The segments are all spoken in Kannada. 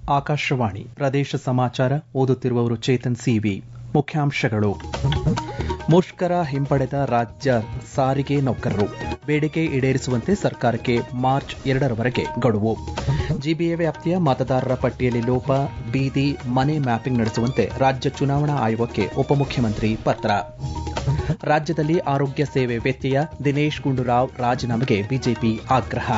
ಆಕಾಶವಾಣಿ ಪ್ರದೇಶ ಸಮಾಚಾರ ಓದುತ್ತಿರುವವರು ಚೇತನ್ ಸಿವಿ ಮುಖ್ಯಾಂಶಗಳು ಮುಷ್ಕರ ಹಿಂಪಡೆದ ರಾಜ್ಯ ಸಾರಿಗೆ ನೌಕರರು ಬೇಡಿಕೆ ಈಡೇರಿಸುವಂತೆ ಸರ್ಕಾರಕ್ಕೆ ಮಾರ್ಚ್ ಎರಡರವರೆಗೆ ಗಡುವು ಜಿಬಿಎ ವ್ಯಾಪ್ತಿಯ ಮತದಾರರ ಪಟ್ಟಿಯಲ್ಲಿ ಲೋಪ ಬೀದಿ ಮನೆ ಮ್ಯಾಪಿಂಗ್ ನಡೆಸುವಂತೆ ರಾಜ್ಯ ಚುನಾವಣಾ ಆಯೋಗಕ್ಕೆ ಉಪಮುಖ್ಯಮಂತ್ರಿ ಪತ್ರ ರಾಜ್ಯದಲ್ಲಿ ಆರೋಗ್ಯ ಸೇವೆ ವ್ಯತ್ಯಯ ದಿನೇಶ್ ಗುಂಡೂರಾವ್ ರಾಜೀನಾಮೆಗೆ ಬಿಜೆಪಿ ಆಗ್ರಹ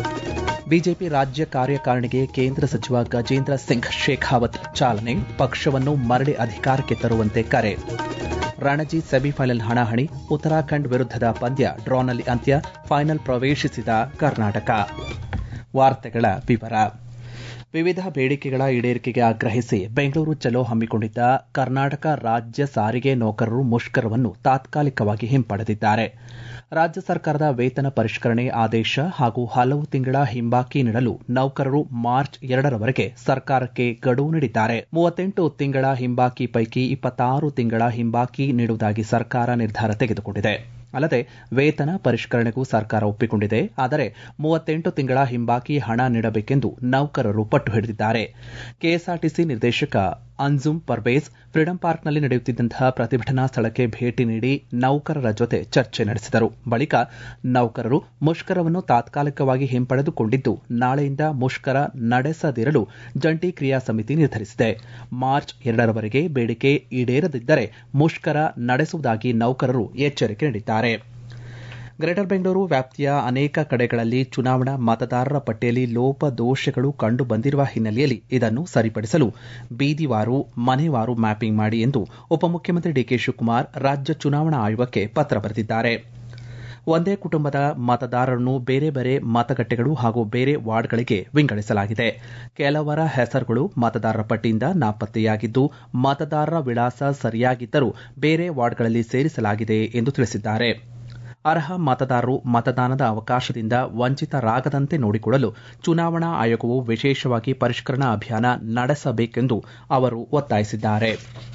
ಬಿಜೆಪಿ ರಾಜ್ಯ ಕಾರ್ಯಕಾರಿಣಿಗೆ ಕೇಂದ್ರ ಸಚಿವ ಗಜೇಂದ್ರ ಸಿಂಗ್ ಶೇಖಾವತ್ ಚಾಲನೆ ಪಕ್ಷವನ್ನು ಮರಳಿ ಅಧಿಕಾರಕ್ಕೆ ತರುವಂತೆ ಕರೆ ರಣಜಿ ಸೆಮಿಫೈನಲ್ ಹಣಾಹಣಿ ಉತ್ತರಾಖಂಡ್ ವಿರುದ್ಧದ ಪಂದ್ಯ ಡ್ರಾನಲ್ಲಿ ಅಂತ್ಯ ಫೈನಲ್ ಪ್ರವೇಶಿಸಿದ ಕರ್ನಾಟಕ ವಾರ್ತೆಗಳ ವಿವರ ವಿವಿಧ ಬೇಡಿಕೆಗಳ ಈಡೇರಿಕೆಗೆ ಆಗ್ರಹಿಸಿ ಬೆಂಗಳೂರು ಚಲೋ ಹಮ್ಮಿಕೊಂಡಿದ್ದ ಕರ್ನಾಟಕ ರಾಜ್ಯ ಸಾರಿಗೆ ನೌಕರರು ಮುಷ್ಕರವನ್ನು ತಾತ್ಕಾಲಿಕವಾಗಿ ಹಿಂಪಡೆದಿದ್ದಾರೆ ರಾಜ್ಯ ಸರ್ಕಾರದ ವೇತನ ಪರಿಷ್ಕರಣೆ ಆದೇಶ ಹಾಗೂ ಹಲವು ತಿಂಗಳ ಹಿಂಬಾಕಿ ನೀಡಲು ನೌಕರರು ಮಾರ್ಚ್ ಎರಡರವರೆಗೆ ಸರ್ಕಾರಕ್ಕೆ ಗಡುವು ನೀಡಿದ್ದಾರೆ ಮೂವತ್ತೆಂಟು ತಿಂಗಳ ಹಿಂಬಾಕಿ ಪೈಕಿ ಇಪ್ಪತ್ತಾರು ತಿಂಗಳ ಹಿಂಬಾಕಿ ನೀಡುವುದಾಗಿ ಸರ್ಕಾರ ನಿರ್ಧಾರ ತೆಗೆದುಕೊಂಡಿದೆ ಅಲ್ಲದೆ ವೇತನ ಪರಿಷ್ಕರಣೆಗೂ ಸರ್ಕಾರ ಒಪ್ಪಿಕೊಂಡಿದೆ ಆದರೆ ಮೂವತ್ತೆಂಟು ತಿಂಗಳ ಹಿಂಬಾಕಿ ಹಣ ನೀಡಬೇಕೆಂದು ನೌಕರರು ಪಟ್ಟು ಹಿಡಿದಿದ್ದಾರೆ ಕೆಎಸ್ಆರ್ಟಿಸಿ ನಿರ್ದೇಶಕ ಅನ್ಜುಮ್ ಪರ್ವೇಜ್ ಫ್ರೀಡಂ ಪಾರ್ಕ್ನಲ್ಲಿ ನಡೆಯುತ್ತಿದ್ದಂತಹ ಪ್ರತಿಭಟನಾ ಸ್ಥಳಕ್ಕೆ ಭೇಟಿ ನೀಡಿ ನೌಕರರ ಜೊತೆ ಚರ್ಚೆ ನಡೆಸಿದರು ಬಳಿಕ ನೌಕರರು ಮುಷ್ಕರವನ್ನು ತಾತ್ಕಾಲಿಕವಾಗಿ ಹಿಂಪಡೆದುಕೊಂಡಿದ್ದು ನಾಳೆಯಿಂದ ಮುಷ್ಕರ ನಡೆಸದಿರಲು ಜಂಟಿ ಕ್ರಿಯಾ ಸಮಿತಿ ನಿರ್ಧರಿಸಿದೆ ಮಾರ್ಚ್ ಎರಡರವರೆಗೆ ಬೇಡಿಕೆ ಈಡೇರದಿದ್ದರೆ ಮುಷ್ಕರ ನಡೆಸುವುದಾಗಿ ನೌಕರರು ಎಚ್ಚರಿಕೆ ನೀಡಿದ್ದಾರೆ ಗ್ರೇಟರ್ ಬೆಂಗಳೂರು ವ್ಯಾಪ್ತಿಯ ಅನೇಕ ಕಡೆಗಳಲ್ಲಿ ಚುನಾವಣಾ ಮತದಾರರ ಪಟ್ಟಿಯಲ್ಲಿ ಲೋಪದೋಷಗಳು ಕಂಡು ಬಂದಿರುವ ಹಿನ್ನೆಲೆಯಲ್ಲಿ ಇದನ್ನು ಸರಿಪಡಿಸಲು ಬೀದಿವಾರು ಮನೆವಾರು ಮ್ಯಾಪಿಂಗ್ ಮಾಡಿ ಎಂದು ಉಪಮುಖ್ಯಮಂತ್ರಿ ಡಿಕೆ ಶಿವಕುಮಾರ್ ರಾಜ್ಯ ಚುನಾವಣಾ ಆಯೋಗಕ್ಕೆ ಪತ್ರ ಬರೆದಿದ್ದಾರೆ ಒಂದೇ ಕುಟುಂಬದ ಮತದಾರರನ್ನು ಬೇರೆ ಬೇರೆ ಮತಗಟ್ಟೆಗಳು ಹಾಗೂ ಬೇರೆ ವಾರ್ಡ್ಗಳಿಗೆ ವಿಂಗಡಿಸಲಾಗಿದೆ ಕೆಲವರ ಹೆಸರುಗಳು ಮತದಾರರ ಪಟ್ಟಿಯಿಂದ ನಾಪತ್ತೆಯಾಗಿದ್ದು ಮತದಾರರ ವಿಳಾಸ ಸರಿಯಾಗಿದ್ದರೂ ಬೇರೆ ವಾರ್ಡ್ಗಳಲ್ಲಿ ಸೇರಿಸಲಾಗಿದೆ ಎಂದು ತಿಳಿಸಿದ್ದಾರೆ ಅರ್ಹ ಮತದಾರರು ಮತದಾನದ ಅವಕಾಶದಿಂದ ವಂಚಿತರಾಗದಂತೆ ನೋಡಿಕೊಳ್ಳಲು ಚುನಾವಣಾ ಆಯೋಗವು ವಿಶೇಷವಾಗಿ ಪರಿಷ್ಕರಣಾ ಅಭಿಯಾನ ನಡೆಸಬೇಕೆಂದು ಅವರು ಒತ್ತಾಯಿಸಿದ್ದಾರೆ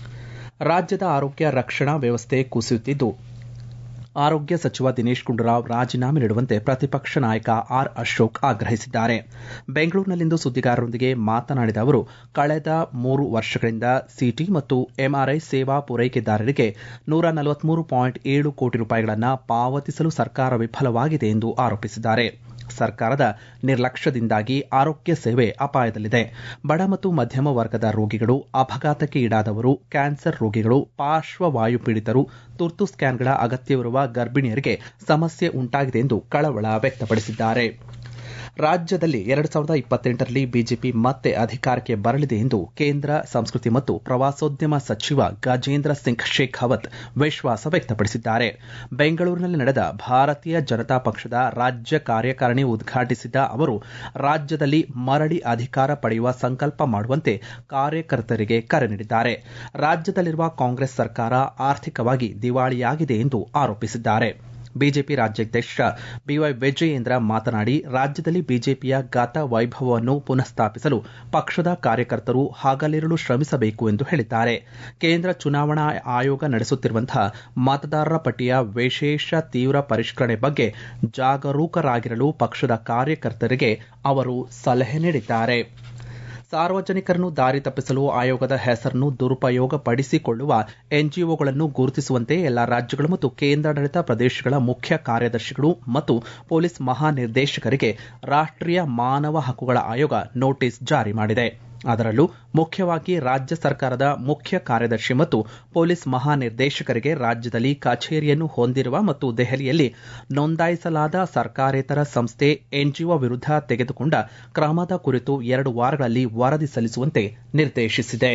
ರಾಜ್ಯದ ಆರೋಗ್ಯ ರಕ್ಷಣಾ ವ್ಯವಸ್ಥೆ ಕುಸಿಯುತ್ತಿದ್ದು ಆರೋಗ್ಯ ಸಚಿವ ದಿನೇಶ್ ಗುಂಡೂರಾವ್ ರಾಜೀನಾಮೆ ನೀಡುವಂತೆ ಪ್ರತಿಪಕ್ಷ ನಾಯಕ ಆರ್ ಅಶೋಕ್ ಆಗ್ರಹಿಸಿದ್ದಾರೆ ಬೆಂಗಳೂರಿನಲ್ಲಿಂದು ಸುದ್ದಿಗಾರರೊಂದಿಗೆ ಮಾತನಾಡಿದ ಅವರು ಕಳೆದ ಮೂರು ವರ್ಷಗಳಿಂದ ಸಿಟಿ ಮತ್ತು ಎಂಆರ್ಐ ಸೇವಾ ಪೂರೈಕೆದಾರರಿಗೆ ನೂರ ನಲವತ್ಮೂರು ಪಾಯಿಂಟ್ ಏಳು ಕೋಟಿ ರೂಪಾಯಿಗಳನ್ನು ಪಾವತಿಸಲು ಸರ್ಕಾರ ವಿಫಲವಾಗಿದೆ ಎಂದು ಆರೋಪಿಸಿದ್ದಾರೆ ಸರ್ಕಾರದ ನಿರ್ಲಕ್ಷ್ಯದಿಂದಾಗಿ ಆರೋಗ್ಯ ಸೇವೆ ಅಪಾಯದಲ್ಲಿದೆ ಬಡ ಮತ್ತು ಮಧ್ಯಮ ವರ್ಗದ ರೋಗಿಗಳು ಅಪಘಾತಕ್ಕೆ ಈಡಾದವರು ಕ್ಯಾನ್ಸರ್ ರೋಗಿಗಳು ಪಾರ್ಶ್ವವಾಯು ಪೀಡಿತರು ತುರ್ತು ಸ್ಕ್ಯಾನ್ಗಳ ಅಗತ್ಯವಿರುವ ಗರ್ಭಿಣಿಯರಿಗೆ ಸಮಸ್ಯೆ ಉಂಟಾಗಿದೆ ಎಂದು ಕಳವಳ ವ್ಯಕ್ತಪಡಿಸಿದ್ದಾರೆ ರಾಜ್ಯದಲ್ಲಿ ಎರಡು ಸಾವಿರದ ಇಪ್ಪತ್ತೆಂಟರಲ್ಲಿ ಬಿಜೆಪಿ ಮತ್ತೆ ಅಧಿಕಾರಕ್ಕೆ ಬರಲಿದೆ ಎಂದು ಕೇಂದ್ರ ಸಂಸ್ಕೃತಿ ಮತ್ತು ಪ್ರವಾಸೋದ್ಯಮ ಸಚಿವ ಗಜೇಂದ್ರ ಸಿಂಗ್ ಶೇಖಾವತ್ ವಿಶ್ವಾಸ ವ್ಯಕ್ತಪಡಿಸಿದ್ದಾರೆ ಬೆಂಗಳೂರಿನಲ್ಲಿ ನಡೆದ ಭಾರತೀಯ ಜನತಾ ಪಕ್ಷದ ರಾಜ್ಯ ಕಾರ್ಯಕಾರಿಣಿ ಉದ್ಘಾಟಿಸಿದ ಅವರು ರಾಜ್ಯದಲ್ಲಿ ಮರಳಿ ಅಧಿಕಾರ ಪಡೆಯುವ ಸಂಕಲ್ಪ ಮಾಡುವಂತೆ ಕಾರ್ಯಕರ್ತರಿಗೆ ಕರೆ ನೀಡಿದ್ದಾರೆ ರಾಜ್ಯದಲ್ಲಿರುವ ಕಾಂಗ್ರೆಸ್ ಸರ್ಕಾರ ಆರ್ಥಿಕವಾಗಿ ದಿವಾಳಿಯಾಗಿದೆ ಎಂದು ಆರೋಪಿಸಿದ್ದಾರೆ ಬಿಜೆಪಿ ರಾಜ್ಯಾಧ್ಯಕ್ಷ ಬಿವೈ ವಿಜಯೇಂದ್ರ ಮಾತನಾಡಿ ರಾಜ್ಯದಲ್ಲಿ ಬಿಜೆಪಿಯ ಗತ ವೈಭವವನ್ನು ಪುನಃಸ್ಥಾಪಿಸಲು ಪಕ್ಷದ ಕಾರ್ಯಕರ್ತರು ಹಗಲಿರುಳು ಶ್ರಮಿಸಬೇಕು ಎಂದು ಹೇಳಿದ್ದಾರೆ ಕೇಂದ್ರ ಚುನಾವಣಾ ಆಯೋಗ ನಡೆಸುತ್ತಿರುವಂತಹ ಮತದಾರರ ಪಟ್ಟಿಯ ವಿಶೇಷ ತೀವ್ರ ಪರಿಷ್ಕರಣೆ ಬಗ್ಗೆ ಜಾಗರೂಕರಾಗಿರಲು ಪಕ್ಷದ ಕಾರ್ಯಕರ್ತರಿಗೆ ಅವರು ಸಲಹೆ ನೀಡಿದ್ದಾರೆ ಸಾರ್ವಜನಿಕರನ್ನು ದಾರಿ ತಪ್ಪಿಸಲು ಆಯೋಗದ ಹೆಸರನ್ನು ದುರುಪಯೋಗಪಡಿಸಿಕೊಳ್ಳುವ ಎನ್ಜಿಒಗಳನ್ನು ಗುರುತಿಸುವಂತೆ ಎಲ್ಲಾ ರಾಜ್ಯಗಳು ಮತ್ತು ಕೇಂದ್ರಾಡಳಿತ ಪ್ರದೇಶಗಳ ಮುಖ್ಯ ಕಾರ್ಯದರ್ಶಿಗಳು ಮತ್ತು ಪೊಲೀಸ್ ಮಹಾನಿರ್ದೇಶಕರಿಗೆ ರಾಷ್ಟೀಯ ಮಾನವ ಹಕ್ಕುಗಳ ಆಯೋಗ ನೋಟಿಸ್ ಜಾರಿ ಮಾಡಿದೆ ಅದರಲ್ಲೂ ಮುಖ್ಯವಾಗಿ ರಾಜ್ಯ ಸರ್ಕಾರದ ಮುಖ್ಯ ಕಾರ್ಯದರ್ಶಿ ಮತ್ತು ಪೊಲೀಸ್ ಮಹಾನಿರ್ದೇಶಕರಿಗೆ ರಾಜ್ಯದಲ್ಲಿ ಕಚೇರಿಯನ್ನು ಹೊಂದಿರುವ ಮತ್ತು ದೆಹಲಿಯಲ್ಲಿ ನೋಂದಾಯಿಸಲಾದ ಸರ್ಕಾರೇತರ ಸಂಸ್ಥೆ ಎನ್ಜಿಒ ವಿರುದ್ಧ ತೆಗೆದುಕೊಂಡ ಕ್ರಮದ ಕುರಿತು ಎರಡು ವಾರಗಳಲ್ಲಿ ವರದಿ ಸಲ್ಲಿಸುವಂತೆ ನಿರ್ದೇಶಿಸಿದೆ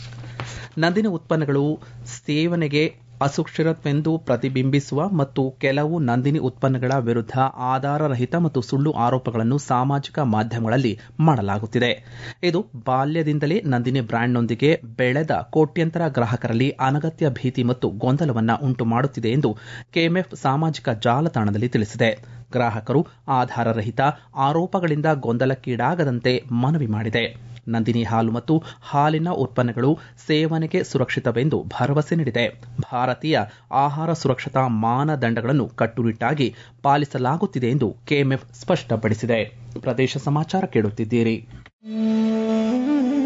ನಂದಿನ ಉತ್ಪನ್ನಗಳು ಸೇವನೆಗೆ ಅಸುರಕ್ಷಿತವೆಂದು ಪ್ರತಿಬಿಂಬಿಸುವ ಮತ್ತು ಕೆಲವು ನಂದಿನಿ ಉತ್ಪನ್ನಗಳ ವಿರುದ್ಧ ಆಧಾರರಹಿತ ಮತ್ತು ಸುಳ್ಳು ಆರೋಪಗಳನ್ನು ಸಾಮಾಜಿಕ ಮಾಧ್ಯಮಗಳಲ್ಲಿ ಮಾಡಲಾಗುತ್ತಿದೆ ಇದು ಬಾಲ್ಯದಿಂದಲೇ ನಂದಿನಿ ಬ್ರ್ಯಾಂಡ್ನೊಂದಿಗೆ ಬೆಳೆದ ಕೋಟ್ಯಂತರ ಗ್ರಾಹಕರಲ್ಲಿ ಅನಗತ್ಯ ಭೀತಿ ಮತ್ತು ಗೊಂದಲವನ್ನು ಉಂಟು ಮಾಡುತ್ತಿದೆ ಎಂದು ಕೆಎಂಎಫ್ ಸಾಮಾಜಿಕ ಜಾಲತಾಣದಲ್ಲಿ ತಿಳಿಸಿದೆ ಗ್ರಾಹಕರು ಆಧಾರರಹಿತ ಆರೋಪಗಳಿಂದ ಗೊಂದಲಕ್ಕೀಡಾಗದಂತೆ ಮನವಿ ಮಾಡಿದೆ ನಂದಿನಿ ಹಾಲು ಮತ್ತು ಹಾಲಿನ ಉತ್ಪನ್ನಗಳು ಸೇವನೆಗೆ ಸುರಕ್ಷಿತವೆಂದು ಭರವಸೆ ನೀಡಿದೆ ಭಾರತೀಯ ಆಹಾರ ಸುರಕ್ಷತಾ ಮಾನದಂಡಗಳನ್ನು ಕಟ್ಟುನಿಟ್ಟಾಗಿ ಪಾಲಿಸಲಾಗುತ್ತಿದೆ ಎಂದು ಕೆಎಂಎಫ್ ಸ್ಪಷ್ಟಪಡಿಸಿದೆ ಪ್ರದೇಶ ಸಮಾಚಾರ ಕೇಳುತ್ತಿದ್ದೀರಿ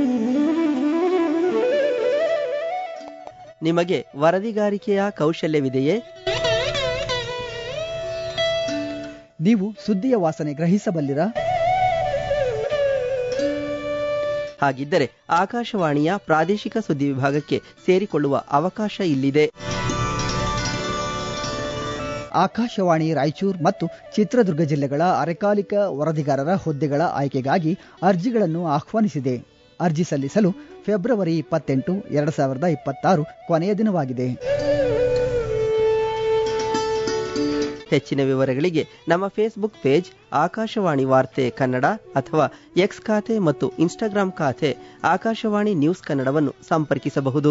ನಿಮಗೆ ವರದಿಗಾರಿಕೆಯ ಕೌಶಲ್ಯವಿದೆಯೇ ನೀವು ಸುದ್ದಿಯ ವಾಸನೆ ಗ್ರಹಿಸಬಲ್ಲಿರಾ ಹಾಗಿದ್ದರೆ ಆಕಾಶವಾಣಿಯ ಪ್ರಾದೇಶಿಕ ಸುದ್ದಿ ವಿಭಾಗಕ್ಕೆ ಸೇರಿಕೊಳ್ಳುವ ಅವಕಾಶ ಇಲ್ಲಿದೆ ಆಕಾಶವಾಣಿ ರಾಯಚೂರು ಮತ್ತು ಚಿತ್ರದುರ್ಗ ಜಿಲ್ಲೆಗಳ ಅರೆಕಾಲಿಕ ವರದಿಗಾರರ ಹುದ್ದೆಗಳ ಆಯ್ಕೆಗಾಗಿ ಅರ್ಜಿಗಳನ್ನು ಆಹ್ವಾನಿಸಿದೆ ಅರ್ಜಿ ಸಲ್ಲಿಸಲು ಫೆಬ್ರವರಿ ಇಪ್ಪತ್ತೆಂಟು ಎರಡು ಸಾವಿರದ ಇಪ್ಪತ್ತಾರು ಕೊನೆಯ ದಿನವಾಗಿದೆ ಹೆಚ್ಚಿನ ವಿವರಗಳಿಗೆ ನಮ್ಮ ಫೇಸ್ಬುಕ್ ಪೇಜ್ ಆಕಾಶವಾಣಿ ವಾರ್ತೆ ಕನ್ನಡ ಅಥವಾ ಎಕ್ಸ್ ಖಾತೆ ಮತ್ತು ಇನ್ಸ್ಟಾಗ್ರಾಂ ಖಾತೆ ಆಕಾಶವಾಣಿ ನ್ಯೂಸ್ ಕನ್ನಡವನ್ನು ಸಂಪರ್ಕಿಸಬಹುದು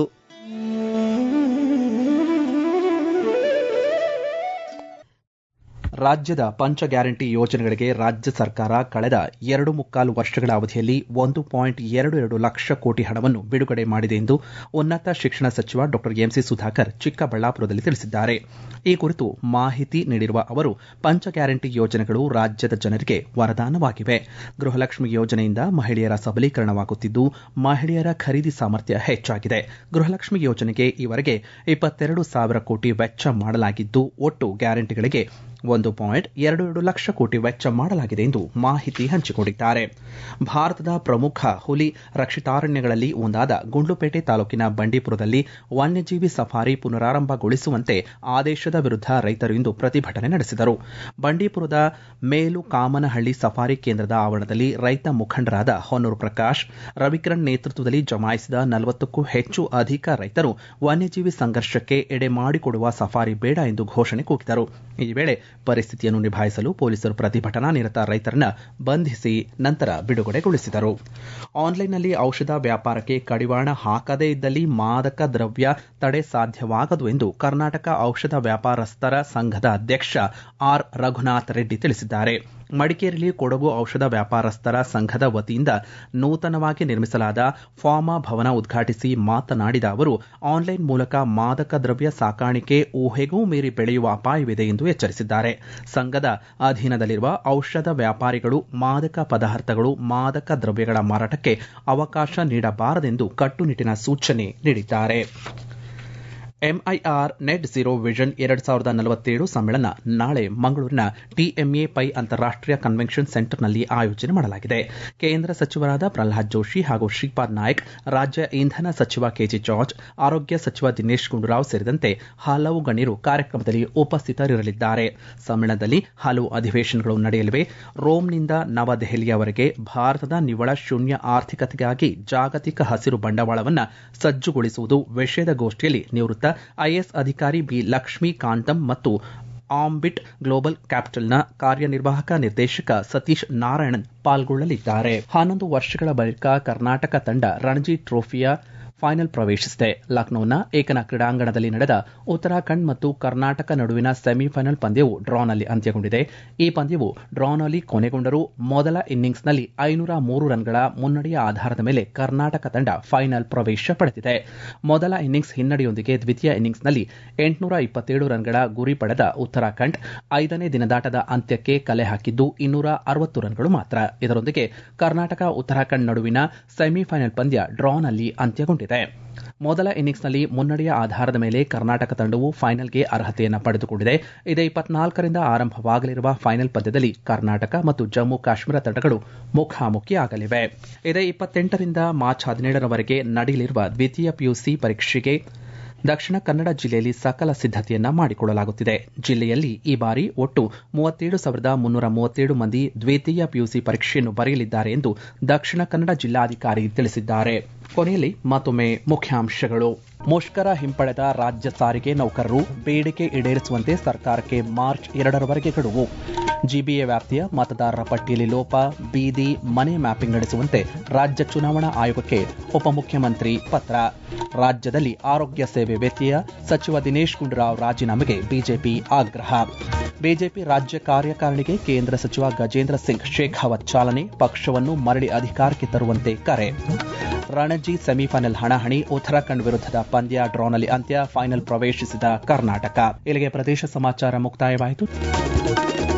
ರಾಜ್ಯದ ಪಂಚ ಗ್ಯಾರಂಟಿ ಯೋಜನೆಗಳಿಗೆ ರಾಜ್ಯ ಸರ್ಕಾರ ಕಳೆದ ಎರಡು ಮುಕ್ಕಾಲು ವರ್ಷಗಳ ಅವಧಿಯಲ್ಲಿ ಒಂದು ಪಾಯಿಂಟ್ ಎರಡು ಎರಡು ಲಕ್ಷ ಕೋಟಿ ಹಣವನ್ನು ಬಿಡುಗಡೆ ಮಾಡಿದೆ ಎಂದು ಉನ್ನತ ಶಿಕ್ಷಣ ಸಚಿವ ಡಾ ಎಂಸಿ ಸುಧಾಕರ್ ಚಿಕ್ಕಬಳ್ಳಾಪುರದಲ್ಲಿ ತಿಳಿಸಿದ್ದಾರೆ ಈ ಕುರಿತು ಮಾಹಿತಿ ನೀಡಿರುವ ಅವರು ಪಂಚ ಗ್ಯಾರಂಟಿ ಯೋಜನೆಗಳು ರಾಜ್ಯದ ಜನರಿಗೆ ವರದಾನವಾಗಿವೆ ಗೃಹಲಕ್ಷ್ಮಿ ಯೋಜನೆಯಿಂದ ಮಹಿಳೆಯರ ಸಬಲೀಕರಣವಾಗುತ್ತಿದ್ದು ಮಹಿಳೆಯರ ಖರೀದಿ ಸಾಮರ್ಥ್ಯ ಹೆಚ್ಚಾಗಿದೆ ಗೃಹಲಕ್ಷ್ಮಿ ಯೋಜನೆಗೆ ಈವರೆಗೆ ಇಪ್ಪತ್ತೆರಡು ಸಾವಿರ ಕೋಟಿ ವೆಚ್ಚ ಮಾಡಲಾಗಿದ್ದು ಒಟ್ಟು ಗ್ಯಾರಂಟಿಗಳಿಗೆ ಒಂದು ಪಾಯಿಂಟ್ ಎರಡು ಎರಡು ಲಕ್ಷ ಕೋಟಿ ವೆಚ್ಚ ಮಾಡಲಾಗಿದೆ ಎಂದು ಮಾಹಿತಿ ಹಂಚಿಕೊಂಡಿದ್ದಾರೆ ಭಾರತದ ಪ್ರಮುಖ ಹುಲಿ ರಕ್ಷಿತಾರಣ್ಯಗಳಲ್ಲಿ ಒಂದಾದ ಗುಂಡ್ಲುಪೇಟೆ ತಾಲೂಕಿನ ಬಂಡೀಪುರದಲ್ಲಿ ವನ್ಯಜೀವಿ ಸಫಾರಿ ಪುನರಾರಂಭಗೊಳಿಸುವಂತೆ ಆದೇಶದ ವಿರುದ್ಧ ರೈತರು ಇಂದು ಪ್ರತಿಭಟನೆ ನಡೆಸಿದರು ಬಂಡೀಪುರದ ಮೇಲು ಕಾಮನಹಳ್ಳಿ ಸಫಾರಿ ಕೇಂದ್ರದ ಆವರಣದಲ್ಲಿ ರೈತ ಮುಖಂಡರಾದ ಹೊನ್ನೂರು ಪ್ರಕಾಶ್ ರವಿಕಿರಣ್ ನೇತೃತ್ವದಲ್ಲಿ ಜಮಾಯಿಸಿದ ನಲವತ್ತಕ್ಕೂ ಹೆಚ್ಚು ಅಧಿಕ ರೈತರು ವನ್ಯಜೀವಿ ಸಂಘರ್ಷಕ್ಕೆ ಎಡೆ ಮಾಡಿಕೊಡುವ ಸಫಾರಿ ಬೇಡ ಎಂದು ಘೋಷಣೆ ಕೂಗಿದರು ಈ ವೇಳೆ ಪರಿಸ್ಥಿತಿಯನ್ನು ನಿಭಾಯಿಸಲು ಪೊಲೀಸರು ಪ್ರತಿಭಟನಾ ನಿರತ ರೈತರನ್ನ ಬಂಧಿಸಿ ನಂತರ ಬಿಡುಗಡೆಗೊಳಿಸಿದರು ಆನ್ಲೈನ್ನಲ್ಲಿ ಔಷಧ ವ್ಯಾಪಾರಕ್ಕೆ ಕಡಿವಾಣ ಹಾಕದೇ ಇದ್ದಲ್ಲಿ ಮಾದಕ ದ್ರವ್ಯ ತಡೆ ಸಾಧ್ಯವಾಗದು ಎಂದು ಕರ್ನಾಟಕ ಔಷಧ ವ್ಯಾಪಾರಸ್ಥರ ಸಂಘದ ಅಧ್ಯಕ್ಷ ಆರ್ ರಘುನಾಥ್ ರೆಡ್ಡಿ ತಿಳಿಸಿದ್ದಾರೆ ಮಡಿಕೇರಿಯಲ್ಲಿ ಕೊಡಗು ಔಷಧ ವ್ಯಾಪಾರಸ್ಥರ ಸಂಘದ ವತಿಯಿಂದ ನೂತನವಾಗಿ ನಿರ್ಮಿಸಲಾದ ಫಾರ್ಮಾ ಭವನ ಉದ್ಘಾಟಿಸಿ ಮಾತನಾಡಿದ ಅವರು ಆನ್ಲೈನ್ ಮೂಲಕ ಮಾದಕ ದ್ರವ್ಯ ಸಾಕಾಣಿಕೆ ಊಹೆಗೂ ಮೀರಿ ಬೆಳೆಯುವ ಅಪಾಯವಿದೆ ಎಂದು ಎಚ್ಚರಿಸಿದ್ದಾರೆ ಸಂಘದ ಅಧೀನದಲ್ಲಿರುವ ಔಷಧ ವ್ಯಾಪಾರಿಗಳು ಮಾದಕ ಪದಾರ್ಥಗಳು ಮಾದಕ ದ್ರವ್ಯಗಳ ಮಾರಾಟಕ್ಕೆ ಅವಕಾಶ ನೀಡಬಾರದೆಂದು ಕಟ್ಟುನಿಟ್ಟಿನ ಸೂಚನೆ ನೀಡಿದ್ದಾರೆ ಎಂಐಆರ್ ನೆಟ್ ಝೀರೋ ವಿಷನ್ ಎರಡ್ ಸಾವಿರದ ನಲವತ್ತೇಳು ಸಮ್ಮೇಳನ ನಾಳೆ ಮಂಗಳೂರಿನ ಟಿಎಂಎ ಪೈ ಅಂತಾರಾಷ್ಟೀಯ ಕನ್ವೆನ್ಷನ್ ಸೆಂಟರ್ನಲ್ಲಿ ಆಯೋಜನೆ ಮಾಡಲಾಗಿದೆ ಕೇಂದ್ರ ಸಚಿವರಾದ ಪ್ರಹ್ಲಾದ್ ಜೋಶಿ ಹಾಗೂ ಶ್ರೀಪಾದ್ ನಾಯ್ಕ್ ರಾಜ್ಯ ಇಂಧನ ಸಚಿವ ಕೆಜೆ ಜಾರ್ಜ್ ಆರೋಗ್ಯ ಸಚಿವ ದಿನೇಶ್ ಗುಂಡೂರಾವ್ ಸೇರಿದಂತೆ ಹಲವು ಗಣ್ಯರು ಕಾರ್ಯಕ್ರಮದಲ್ಲಿ ಉಪಸ್ಥಿತರಿರಲಿದ್ದಾರೆ ಸಮ್ಮೇಳನದಲ್ಲಿ ಹಲವು ಅಧಿವೇಶನಗಳು ನಡೆಯಲಿವೆ ರೋಮ್ನಿಂದ ನವದೆಹಲಿಯವರೆಗೆ ಭಾರತದ ನಿವ್ವಳ ಶೂನ್ಯ ಆರ್ಥಿಕತೆಗಾಗಿ ಜಾಗತಿಕ ಹಸಿರು ಬಂಡವಾಳವನ್ನು ಸಜ್ಜುಗೊಳಿಸುವುದು ವಿಷಯದ ಗೋಷ್ಠಿಯಲ್ಲಿ ನಿವೃತ್ತ ಐಎಸ್ ಅಧಿಕಾರಿ ಬಿ ಲಕ್ಷ್ಮೀಕಾಂತಂ ಮತ್ತು ಆಂಬಿಟ್ ಗ್ಲೋಬಲ್ ಕ್ಯಾಪಿಟಲ್ನ ಕಾರ್ಯನಿರ್ವಾಹಕ ನಿರ್ದೇಶಕ ಸತೀಶ್ ನಾರಾಯಣನ್ ಪಾಲ್ಗೊಳ್ಳಲಿದ್ದಾರೆ ಹನ್ನೊಂದು ವರ್ಷಗಳ ಬಳಿಕ ಕರ್ನಾಟಕ ತಂಡ ರಣಜಿ ಟ್ರೋಫಿಯ ಫೈನಲ್ ಪ್ರವೇಶಿಸಿದೆ ಲಕ್ನೋನ ಏಕನ ಕ್ರೀಡಾಂಗಣದಲ್ಲಿ ನಡೆದ ಉತ್ತರಾಖಂಡ್ ಮತ್ತು ಕರ್ನಾಟಕ ನಡುವಿನ ಸೆಮಿಫೈನಲ್ ಪಂದ್ಯವು ಡ್ರಾನಲ್ಲಿ ಅಂತ್ಯಗೊಂಡಿದೆ ಈ ಪಂದ್ಯವು ಡ್ರಾನಲ್ಲಿ ಕೊನೆಗೊಂಡರೂ ಮೊದಲ ಇನ್ನಿಂಗ್ಸ್ನಲ್ಲಿ ಐನೂರ ಮೂರು ರನ್ಗಳ ಮುನ್ನಡೆಯ ಆಧಾರದ ಮೇಲೆ ಕರ್ನಾಟಕ ತಂಡ ಫೈನಲ್ ಪ್ರವೇಶ ಪಡೆದಿದೆ ಮೊದಲ ಇನ್ನಿಂಗ್ಸ್ ಹಿನ್ನಡೆಯೊಂದಿಗೆ ದ್ವಿತೀಯ ಇನ್ನಿಂಗ್ಸ್ನಲ್ಲಿ ಎಂಟುನೂರ ಇಪ್ಪತ್ತೇಳು ರನ್ಗಳ ಗುರಿ ಪಡೆದ ಉತ್ತರಾಖಂಡ್ ಐದನೇ ದಿನದಾಟದ ಅಂತ್ಯಕ್ಕೆ ಕಲೆ ಹಾಕಿದ್ದು ಇನ್ನೂರ ಅರವತ್ತು ರನ್ಗಳು ಮಾತ್ರ ಇದರೊಂದಿಗೆ ಕರ್ನಾಟಕ ಉತ್ತರಾಖಂಡ್ ನಡುವಿನ ಸೆಮಿಫೈನಲ್ ಪಂದ್ಯ ಡ್ರಾನಲ್ಲಿ ಅಂತ್ಯಗೊಂಡಿದೆ ಮೊದಲ ಇನ್ನಿಂಗ್ಸ್ನಲ್ಲಿ ಮುನ್ನಡೆಯ ಆಧಾರದ ಮೇಲೆ ಕರ್ನಾಟಕ ತಂಡವು ಫೈನಲ್ಗೆ ಅರ್ಹತೆಯನ್ನು ಪಡೆದುಕೊಂಡಿದೆ ಇದೇ ಇಪ್ಪತ್ನಾಲ್ಕರಿಂದ ಆರಂಭವಾಗಲಿರುವ ಫೈನಲ್ ಪಂದ್ಯದಲ್ಲಿ ಕರ್ನಾಟಕ ಮತ್ತು ಜಮ್ಮು ಕಾಶ್ಮೀರ ತಂಡಗಳು ಮುಖಾಮುಖಿಯಾಗಲಿವೆ ಇದೇ ಇಪ್ಪತ್ತೆಂಟರಿಂದ ಮಾರ್ಚ್ ಹದಿನೇಳರವರೆಗೆ ನಡೆಯಲಿರುವ ದ್ವಿತೀಯ ಪಿಯುಸಿ ಪರೀಕ್ಷೆಗೆ ದಕ್ಷಿಣ ಕನ್ನಡ ಜಿಲ್ಲೆಯಲ್ಲಿ ಸಕಲ ಸಿದ್ದತೆಯನ್ನ ಮಾಡಿಕೊಳ್ಳಲಾಗುತ್ತಿದೆ ಜಿಲ್ಲೆಯಲ್ಲಿ ಈ ಬಾರಿ ಒಟ್ಟು ಮೂವತ್ತೇಳು ಸಾವಿರದ ಮುನ್ನೂರ ಮೂವತ್ತೇಳು ಮಂದಿ ದ್ವಿತೀಯ ಪಿಯುಸಿ ಪರೀಕ್ಷೆಯನ್ನು ಬರೆಯಲಿದ್ದಾರೆ ಎಂದು ದಕ್ಷಿಣ ಕನ್ನಡ ಜಿಲ್ಲಾಧಿಕಾರಿ ತಿಳಿಸಿದ್ದಾರೆ ಕೊನೆಯಲ್ಲಿ ಮತ್ತೊಮ್ಮೆ ಮುಖ್ಯಾಂಶಗಳು ಮುಷ್ಕರ ಹಿಂಪಡೆದ ರಾಜ್ಯ ಸಾರಿಗೆ ನೌಕರರು ಬೇಡಿಕೆ ಈಡೇರಿಸುವಂತೆ ಸರ್ಕಾರಕ್ಕೆ ಮಾರ್ಚ್ ಎರಡರವರೆಗೆ ಗಡುವು ಜಿಬಿಎ ವ್ಯಾಪ್ತಿಯ ಮತದಾರರ ಪಟ್ಟಿಯಲ್ಲಿ ಲೋಪ ಬೀದಿ ಮನೆ ಮ್ಯಾಪಿಂಗ್ ನಡೆಸುವಂತೆ ರಾಜ್ಯ ಚುನಾವಣಾ ಆಯೋಗಕ್ಕೆ ಉಪಮುಖ್ಯಮಂತ್ರಿ ಪತ್ರ ರಾಜ್ಯದಲ್ಲಿ ಆರೋಗ್ಯ ಸೇವೆ ವ್ಯತ್ಯಯ ಸಚಿವ ದಿನೇಶ್ ಗುಂಡೂರಾವ್ ರಾಜೀನಾಮೆಗೆ ಬಿಜೆಪಿ ಆಗ್ರಹ ಬಿಜೆಪಿ ರಾಜ್ಯ ಕಾರ್ಯಕಾರಿಣಿಗೆ ಕೇಂದ್ರ ಸಚಿವ ಗಜೇಂದ್ರ ಸಿಂಗ್ ಶೇಖಾವತ್ ಚಾಲನೆ ಪಕ್ಷವನ್ನು ಮರಳಿ ಅಧಿಕಾರಕ್ಕೆ ತರುವಂತೆ ಕರೆ ರಣಜಿ ಸೆಮಿಫೈನಲ್ ಹಣಾಹಣಿ ಉತ್ತರಾಖಂಡ್ ವಿರುದ್ಧದ ಪಂದ್ಯ ಡ್ರಾನಲ್ಲಿ ಅಂತ್ಯ ಫೈನಲ್ ಪ್ರವೇಶಿಸಿದ ಕರ್ನಾಟಕ ಇಲ್ಲಿಗೆ ಪ್ರದೇಶ ಸಮಾಚಾರ ಮುಕ್ತಾಯವಾಯಿತು